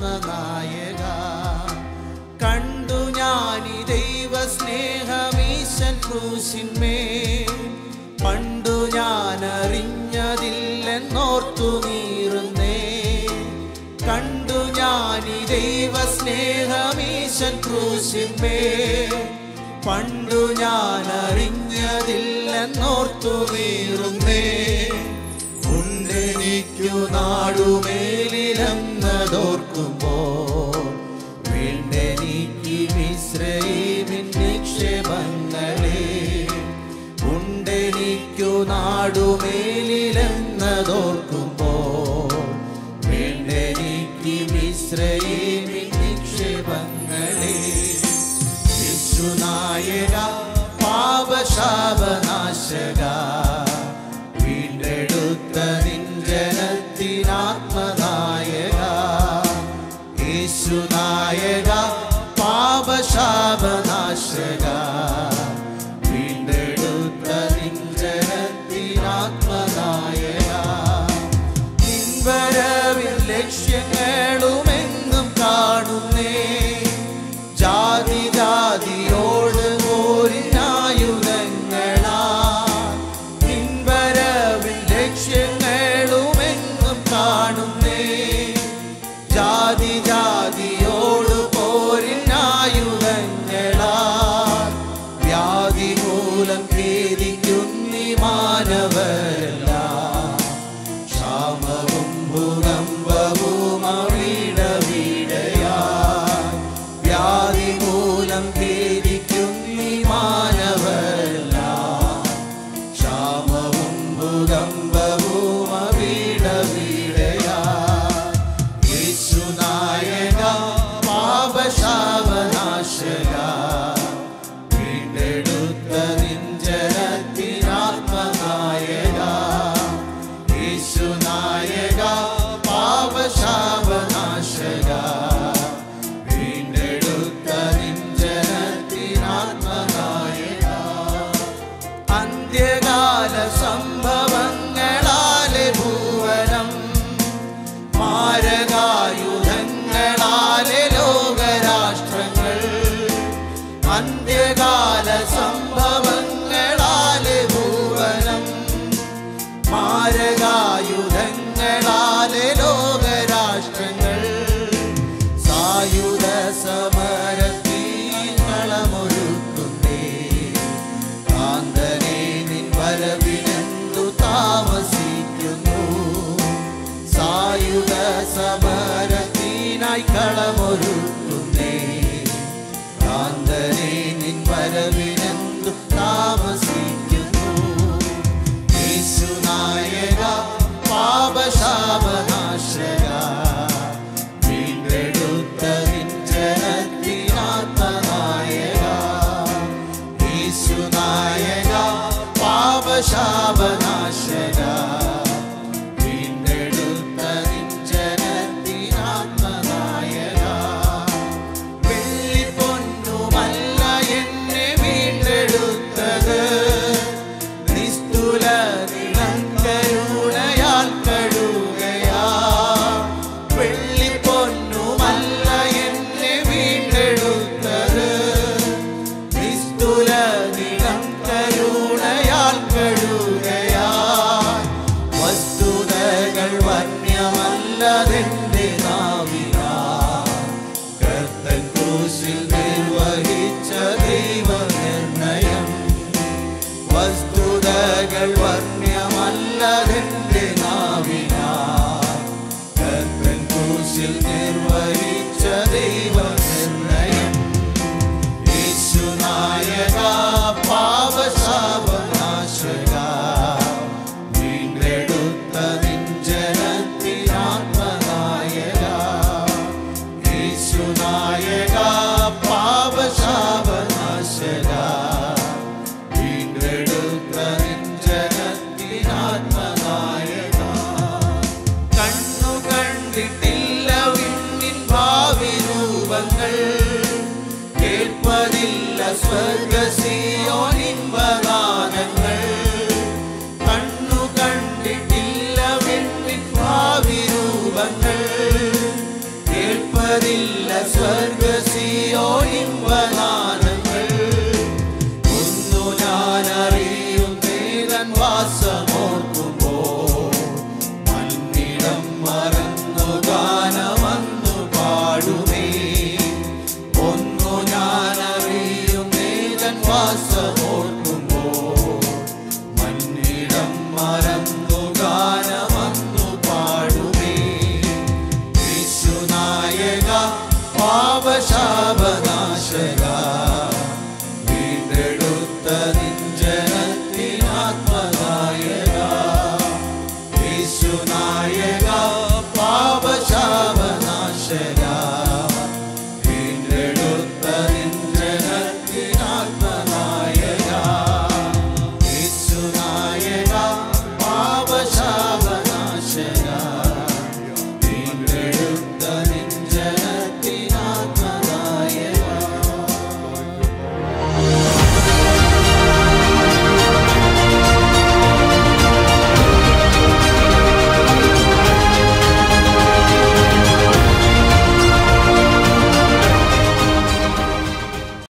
ആത്മനായക കണ്ടു ഞാനി ദൈവ സ്നേഹമീശൻ ക്രൂശിന്മേൽ പണ്ടു ഞാൻ അറിഞ്ഞതില്ലെന്നോർത്തു നീറുന്നേ കണ്ടു ഞാനി ദൈവ സ്നേഹമീശൻ ക്രൂശിന്മേൽ പണ്ടു ഞാൻ അറിഞ്ഞതില്ലെന്നോർത്തു വീറുന്നേ ഉണ്ടെനിക്കു നാടുമേലിലെന്നതോർക്കുമ്പോൾ വീണ്ടെനിക്ക് മിശ്രയിമിൻ നിക്ഷേപങ്ങളെ ഉണ്ടെനിക്കു നാടുമേലിലെന്നതോർക്കുമ്പോൾ വീണ്ടെനിക്ക് മിശ്രയിമിൻ നിക്ഷേപങ്ങളെ യേശുനായക പാപശാപനാശക വീണ്ടെടുത്ത നിഞ്ജനത്തിനാത്മനായക യേശുനായക പാപശാപനാശക വീണ്ടെടുത്ത നിഞ്ജനത്തിനാത്മനായക നിൻവരവിൽ ലക്ഷ്യങ്ങളുമെന്നും കാണുന്നേ ജാതി ജാതിയോട് പോരിനായുധങ്ങളാ നിൻവരവിൽ ലക്ഷ്യങ്ങളുമെന്നും കാണുന്നേ ജാതി ജാതിയോട് പോരിനായുധങ്ങളാ വ്യാധി മൂലം ഖേദിക്കുന്നി മാനവരെല്ലാം ക്ഷാമവും ഭൂകമ്പവും അവിടവിടയായി വ്യാധി മൂലം ഖേദിക്കുന്നി മാനവരെല്ലാം ക്ഷാമവും ഭൂകമ്പവും അവിടവിടയായി യേശുനായക പാപശാപനാശക വീണ്ടെടുത്ത നിഞ്ജനത്തിനാത്മനായക യേശുനായക പാപശാപനാശക വീണ്ടെടുത്ത നിഞ്ജനത്തിനാത്മനായക അന്ത്യകാല സംഭവങ്ങളാലെ ഭൂവനം മാരകായുധങ്ങളാലെ ലോകരാഷ്ട്രങ്ങൾ അന്ത്യകാല സംഭവങ്ങളാലെ ഭൂവനം മാരകായുധങ്ങളാലെ ലോകരാഷ്ട്രങ്ങൾ സായുധ സമരത്തിൽ കളമൊരുക്കുന്നേ കാന്തനെ നിൻ വരവിനെന്തു താമസിക്കുന്നു സായുധ സമരത്തിനായി കളമൊരുക്കുന്നേ കാന്തനെ നിൻ വരവിനെന്തു താമസിക്കുന്നു യേശുനായക പാപശാപനാശക വീണ്ടെടുത്ത നിഞ്ജനത്തിനാത്മനായക യേശുനായക പാപശാപനാശക വീണ്ടെടുത്ത നിഞ്ജനത്തിനാത്മനായക വെള്ളിപ്പൊന്നുമല്ല എന്നെ വീണ്ടെടുത്തത് നിസ്തുല നിളങ്കരുണയാൽ കഴുകയാ വെള്ളിപ്പൊന്നുമല്ല എന്നെ വീണ്ടെടുത്തത് നിസ്തുല നിളം കരുണയാൽ കഴുകയാ വസ്തുതകൾ വന്യമല്ലതെന്റെ നാവിനാ കർത്തൻ ക്രൂശിൽ നിർവഹിച്ച ദൈവ നിർണയം വസ്തുതകൾ വർണ്യമല്ലതെന്റെ നാവിനാ കർത്തൻ ക്രൂശിൽ നിർവഹിച്ച ദൈവ നിർണയം യേശുനായക പാപശാപനാശക വീണ്ടെടുത്ത നിഞ്ജനത്തിനാത്മനായക യേശുനായക പാപശാപനാശക വീണ്ടെടുത്ത നിഞ്ജനത്തിനാത്മനായക കണ്ണു കണ്ടിട്ടില്ല വിണ്ണിൻ ഭാവി രൂപങ്ങൾ കേൾപ്പതില്ല സ്വർഗസിയോനിമ്പഗാനങ്ങൾ കണ്ണു കണ്ടിട്ടില്ല വിണ്ണിൻ ഭാവി രൂപങ്ങൾ കേൾപ്പ നായക പാപശാപനാശക